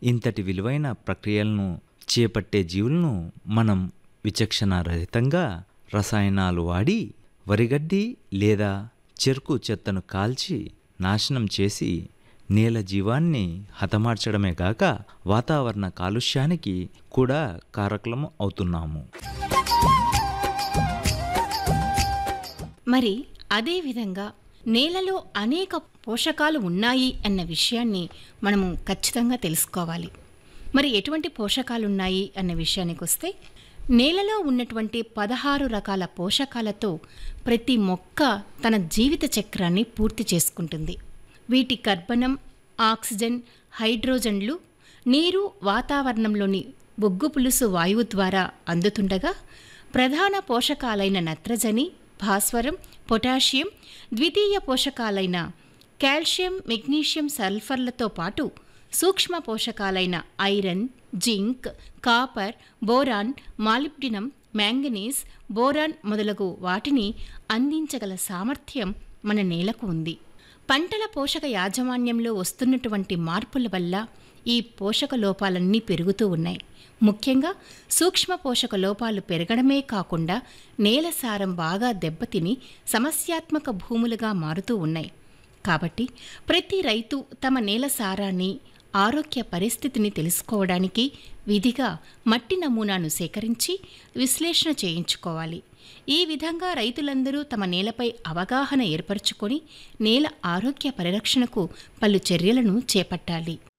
ఇంతటి విలువైన ప్రక్రియలను చేపట్టే జీవులను మనం విచక్షణారహితంగా రసాయనాలు వాడి వరిగడ్డి లేదా చెరుకు చెత్తను కాల్చి నాశనం చేసి నేల జీవాన్ని హతమార్చడమే కాక వాతావరణ కాలుష్యానికి కూడా కారకులం అవుతున్నాము మరి అదేవిధంగా నేలలో అనేక పోషకాలు ఉన్నాయి అన్న విషయాన్ని మనము ఖచ్చితంగా తెలుసుకోవాలి మరి ఎటువంటి పోషకాలు ఉన్నాయి అన్న విషయానికి వస్తే నేలలో ఉన్నటువంటి పదహారు రకాల పోషకాలతో ప్రతి మొక్క తన జీవిత చక్రాన్ని పూర్తి చేసుకుంటుంది వీటి కర్బనం ఆక్సిజన్ హైడ్రోజన్లు నీరు వాతావరణంలోని బొగ్గు పులుసు వాయువు ద్వారా అందుతుండగా ప్రధాన పోషకాలైన నత్రజని భాస్వరం పొటాషియం ద్వితీయ పోషకాలైన కాల్షియం మెగ్నీషియం సల్ఫర్లతో పాటు సూక్ష్మ పోషకాలైన iron zinc copper boron molybdenum manganese boron మొదలగు వాటిని అందించగల సామర్థ్యం మన నేలకు ఉంది పంటల పోషక యాజమాన్యంలో వస్తున్నటువంటి మార్పుల వల్ల ఈ పోషక లోపాలన్నీ పెరుగుతూ ఉన్నాయి ముఖ్యంగా సూక్ష్మ పోషక లోపాలు పెరగడమే కాకుండా నేల సారం బాగా దెబ్బతిని సమస్యాత్మక భూములుగా మారుతూ ఉన్నాయి కాబట్టి ప్రతి రైతు తమ నేల సారాన్ని ఆరోగ్య పరిస్థితిని తెలుసుకోవడానికి విధిగా మట్టి నమూనాను సేకరించి విశ్లేషణ చేయించుకోవాలి ఈ విధంగా రైతులందరూ తమ నేలపై అవగాహన ఏర్పరచుకొని నేల ఆరోగ్య పరిరక్షణకు పలు చర్యలను చేపట్టాలి